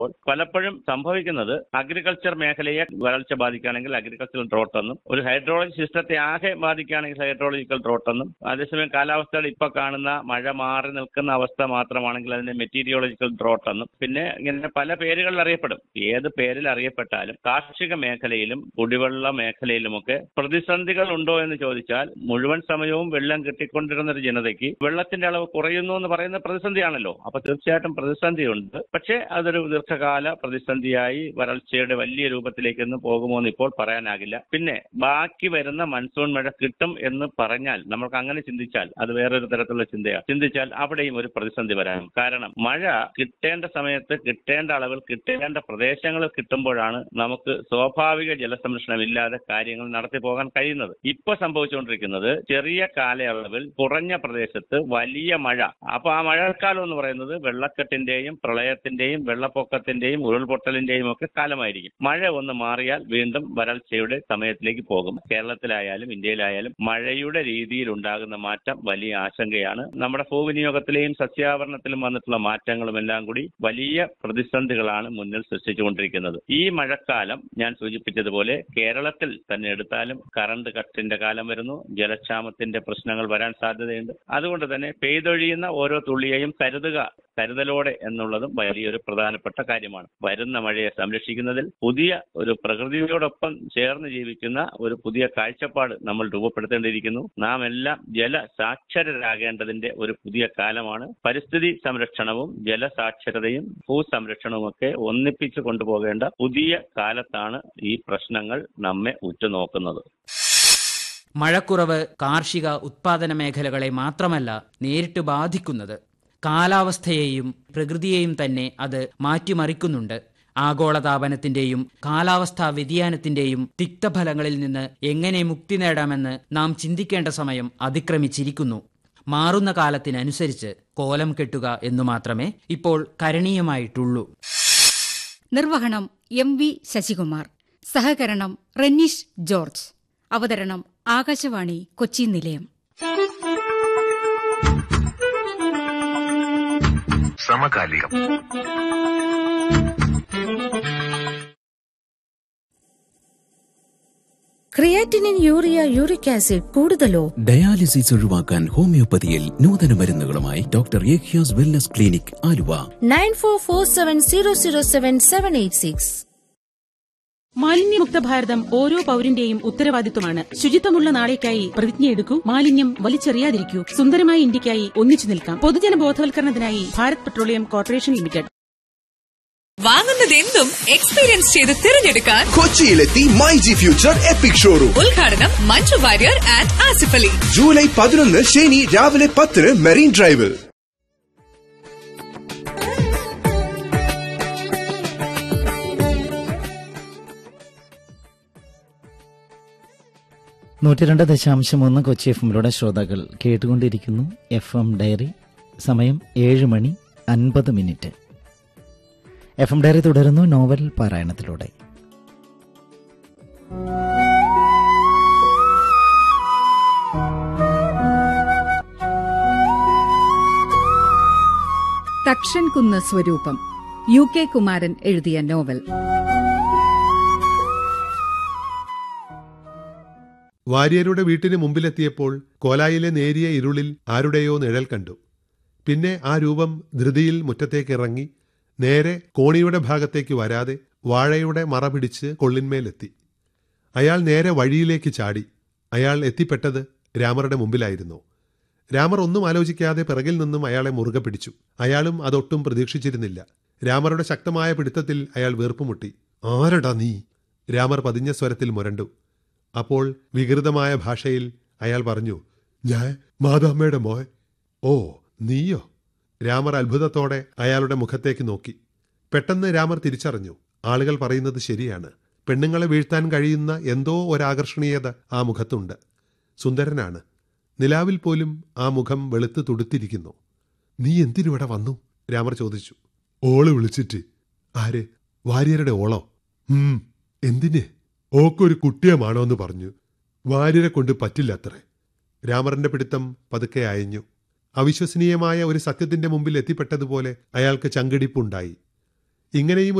അപ്പോൾ പലപ്പോഴും സംഭവിക്കുന്നത് അഗ്രികൾച്ചർ മേഖലയെ വരൾച്ച ബാധിക്കുകയാണെങ്കിൽ അഗ്രികൾച്ചറൽ ഡ്രോട്ട് എന്നും ഒരു ഹൈഡ്രോളജി സിസ്റ്റത്തെ ആകെ ബാധിക്കുകയാണെങ്കിൽ ഹൈഡ്രോളജിക്കൽ ഡ്രോട്ട് എന്നും അതേസമയം കാലാവസ്ഥയുടെ ഇപ്പൊ കാണുന്ന മഴ മാറി നിൽക്കുന്ന അവസ്ഥ മാത്രമാണെങ്കിൽ അതിനെ മെറ്റീരിയോളജിക്കൽ ഡ്രോട്ട് എന്നും പിന്നെ ഇങ്ങനെ പല പേരുകളിൽ അറിയപ്പെടും ഏത് പേരിൽ അറിയപ്പെട്ടാലും കാർഷിക മേഖലയിലും കുടിവെള്ള മേഖലയിലുമൊക്കെ പ്രതിസന്ധികൾ ഉണ്ടോ എന്ന് ചോദിച്ചാൽ മുഴുവൻ സമയവും വെള്ളം കിട്ടിക്കൊണ്ടിരുന്ന ഒരു ജനതയ്ക്ക് വെള്ളത്തിന്റെ അളവ് കുറയുന്നു എന്ന് പറയുന്ന പ്രതിസന്ധിയാണല്ലോ അപ്പൊ തീർച്ചയായിട്ടും പ്രതിസന്ധിയുണ്ട് പക്ഷേ അതൊരു ദീർഘകാല പ്രതിസന്ധിയായി വരൾച്ചയുടെ വലിയ രൂപത്തിലേക്കൊന്നും പോകുമോ എന്ന് ഇപ്പോൾ പറയാനാകില്ല പിന്നെ ബാക്കി വരുന്ന മൺസൂൺ മഴ കിട്ടും എന്ന് പറഞ്ഞാൽ നമുക്ക് അങ്ങനെ ചിന്തിച്ചാൽ അത് വേറൊരു തരത്തിലുള്ള ചിന്തയാണ് ചിന്തിച്ചാൽ അവിടെയും ഒരു പ്രതിസന്ധി വരാം കാരണം മഴ കിട്ടേണ്ട സമയത്ത് കിട്ടേണ്ട അളവിൽ കിട്ടേണ്ട പ്രദേശങ്ങളിൽ കിട്ടുമ്പോഴാണ് നമുക്ക് സ്വാഭാവിക ജലസംരക്ഷണം ഇല്ലാതെ കാര്യങ്ങൾ നടത്തി പോകാൻ കഴിയുന്നത് ഇപ്പൊ സംഭവിച്ചുകൊണ്ടിരിക്കുന്നത് ചെറിയ കാലയളവിൽ കുറഞ്ഞ പ്രദേശത്ത് വലിയ മഴ അപ്പൊ ആ മഴക്കാലം എന്ന് പറയുന്നത് വെള്ളക്കെട്ടിന്റെയും പ്രളയത്തിന്റെയും വെള്ളപ്പൊക്കത്തിന്റെയും ഉരുൾപൊട്ടലിന്റെയും ഒക്കെ കാലമായിരിക്കും മഴ ഒന്ന് മാറിയാൽ വീണ്ടും വരൾച്ചയുടെ സമയത്തിലേക്ക് പോകും കേരളത്തിലായാലും ഇന്ത്യയിലായാലും മഴയുടെ രീതിയിൽ ഉണ്ടാകുന്ന മാറ്റം വലിയ ആശങ്കയാണ് നമ്മുടെ ഭൂവിനിയോഗത്തിലെയും സസ്യാവരണത്തിലും വന്നിട്ടുള്ള മാറ്റങ്ങളും എല്ലാം കൂടി വലിയ പ്രതിസന്ധികളാണ് മുന്നിൽ സൃഷ്ടിച്ചുകൊണ്ടിരിക്കുന്നത് ഈ മഴക്കാലം ഞാൻ സൂചിപ്പിച്ചതുപോലെ കേരളത്തിൽ തന്നെ എടുത്താലും കറണ്ട് കട്ടിന്റെ കാലം വരുന്നു ജലക്ഷാമത്തിന്റെ പ്രശ്നങ്ങൾ വരാൻ സാധ്യതയുണ്ട് അതുകൊണ്ട് തന്നെ പെയ്തൊഴിയുന്ന ഓരോ തുള്ളിയെയും കരുതുക കരുതലോടെ എന്നുള്ളതും വലിയൊരു പ്രധാനപ്പെട്ട കാര്യമാണ് വരുന്ന മഴയെ സംരക്ഷിക്കുന്നതിൽ പുതിയ ഒരു പ്രകൃതിയോടൊപ്പം ചേർന്ന് ജീവിക്കുന്ന ഒരു പുതിയ കാഴ്ചപ്പാട് നമ്മൾ രൂപപ്പെടുത്തേണ്ടിയിരിക്കുന്നു നാം എല്ലാം ജല സാക്ഷരരാകേണ്ടതിന്റെ ഒരു പുതിയ കാലമാണ് പരിസ്ഥിതി സംരക്ഷണവും ജലസാക്ഷരതയും ഭൂസംരക്ഷണവും ഒക്കെ ഒന്നിപ്പിച്ചു കൊണ്ടുപോകേണ്ട പുതിയ കാലത്താണ് ഈ പ്രശ്നങ്ങൾ നമ്മെ ഉറ്റുനോക്കുന്നത് മഴക്കുറവ് കാർഷിക ഉത്പാദന മേഖലകളെ മാത്രമല്ല നേരിട്ട് ബാധിക്കുന്നത് കാലാവസ്ഥയെയും പ്രകൃതിയെയും തന്നെ അത് മാറ്റിമറിക്കുന്നുണ്ട് ആഗോളതാപനത്തിന്റെയും കാലാവസ്ഥാ വ്യതിയാനത്തിന്റെയും തിക്തഫലങ്ങളിൽ നിന്ന് എങ്ങനെ മുക്തി നേടാമെന്ന് നാം ചിന്തിക്കേണ്ട സമയം അതിക്രമിച്ചിരിക്കുന്നു മാറുന്ന കാലത്തിനനുസരിച്ച് കോലം കെട്ടുക എന്നു മാത്രമേ ഇപ്പോൾ കരണീയമായിട്ടുള്ളൂ നിർവഹണം എം വി ശശികുമാർ സഹകരണം റെന്നീഷ് ജോർജ് അവതരണം ആകാശവാണി കൊച്ചി നിലയം സമകാലികം ക്രിയാറ്റിനിൻ യൂറിയ യൂറിക് ആസിഡ് കൂടുതലോ ഡയാലിസിസ് ഒഴിവാക്കാൻ ഹോമിയോപ്പതിയിൽ നൂതന മരുന്നുകളുമായി ഡോക്ടർ യേഖ്യാസ് wellness clinic Aluva nine four four seven zero zero seven seven eight six മാലിന്യമുക്ത ഭാരതം ഓരോ പൗരന്റെയും ഉത്തരവാദിത്വമാണ് ശുചിത്വമുള്ള നാളേക്കായി പ്രതിജ്ഞയെടുക്കൂ മാലിന്യം വലിച്ചെറിയാതിരിക്കൂ സുന്ദരമായ ഇന്ത്യക്കായി ഒന്നിച്ചു നിൽക്കാം പൊതുജന ബോധവൽക്കരണത്തിനായി ഭാരത് പെട്രോളിയം കോർപ്പറേഷൻ ലിമിറ്റഡ് വാങ്ങുന്നതെന്തും എക്സ്പീരിയൻസ് ചെയ്ത് തിരഞ്ഞെടുക്കാൻ കൊച്ചിയിലെത്തി my G future epic showroom ഉദ്ഘാടനം മഞ്ജു വാര്യർ ആൻഡ് ആസിഫ് അലി ജൂലൈ പതിനൊന്ന് ശനി രാവിലെ പത്തിന് മെറീൻ ഡ്രൈവിൽ നൂറ്റി രണ്ട് ദശാംശം ഒന്ന് കൊച്ചി എഫ് എമ്മിലൂടെ ശ്രോതാക്കൾ കേട്ടുകൊണ്ടിരിക്കുന്നു എഫ് എം ഡയറി സമയം ഏഴ് മണി അൻപത് മിനിറ്റ് എഫ് എം ഡയറി തുടരുന്നു നോവൽ പാരായണത്തിലൂടെ Thakshankunnu Swaroopam U K Kumaran എഴുതിയ നോവൽ വാര്യരുടെ വീട്ടിന് മുമ്പിലെത്തിയപ്പോൾ കോലായിലെ നേരിയ ഇരുളിൽ ആരുടെയോ നിഴൽ കണ്ടു പിന്നെ ആ രൂപം ധൃതിയിൽ മുറ്റത്തേക്കിറങ്ങി നേരെ കോണിയുടെ ഭാഗത്തേക്ക് വരാതെ വാഴയുടെ മറ പിടിച്ച് കൊള്ളിന്മേലെത്തി അയാൾ നേരെ വഴിയിലേക്ക് ചാടി അയാൾ എത്തിപ്പെട്ടത് രാമറുടെ മുമ്പിലായിരുന്നു രാമർ ഒന്നും ആലോചിക്കാതെ പിറകിൽ നിന്നും അയാളെ മുറുകെ പിടിച്ചു അയാളും അതൊട്ടും പ്രതീക്ഷിച്ചിരുന്നില്ല രാമറുടെ ശക്തമായ പിടുത്തത്തിൽ അയാൾ വീർപ്പുമുട്ടി ആരടാ നീ രാമർ പതിഞ്ഞ സ്വരത്തിൽ മുരണ്ടു അപ്പോൾ വികൃതമായ ഭാഷയിൽ അയാൾ പറഞ്ഞു ഞാൻ മാതാമ്മയുടെ മോൻ ഓ നീയോ രാമർ അത്ഭുതത്തോടെ അയാളുടെ മുഖത്തേക്ക് നോക്കി പെട്ടെന്ന് രാമർ തിരിച്ചറിഞ്ഞു ആളുകൾ പറയുന്നത് ശരിയാണ് പെണ്ണുങ്ങളെ വീഴ്ത്താൻ കഴിയുന്ന എന്തോ ഒരാകർഷണീയത ആ മുഖത്തുണ്ട് സുന്ദരനാണ് നിലാവിൽ പോലും ആ മുഖം വെളുത്ത് തുടുത്തിരിക്കുന്നു നീ എന്തിനിവിടെ വന്നു രാമർ ചോദിച്ചു ഓള് വിളിച്ചിട്ട് ആര് വാര്യരുടെ ഓളോ ഉം എന്തിന് ഓക്കൊരു കുട്ടിയമാണോ എന്ന് പറഞ്ഞു വാര്യരെ കൊണ്ട് പറ്റില്ല അത്രേ രാമറിന്റെ പിടുത്തം പതുക്കെ അയഞ്ഞു അവിശ്വസനീയമായ ഒരു സത്യത്തിന്റെ മുമ്പിൽ എത്തിപ്പെട്ടതുപോലെ അയാൾക്ക് ചങ്കിടിപ്പുണ്ടായി ഇങ്ങനെയും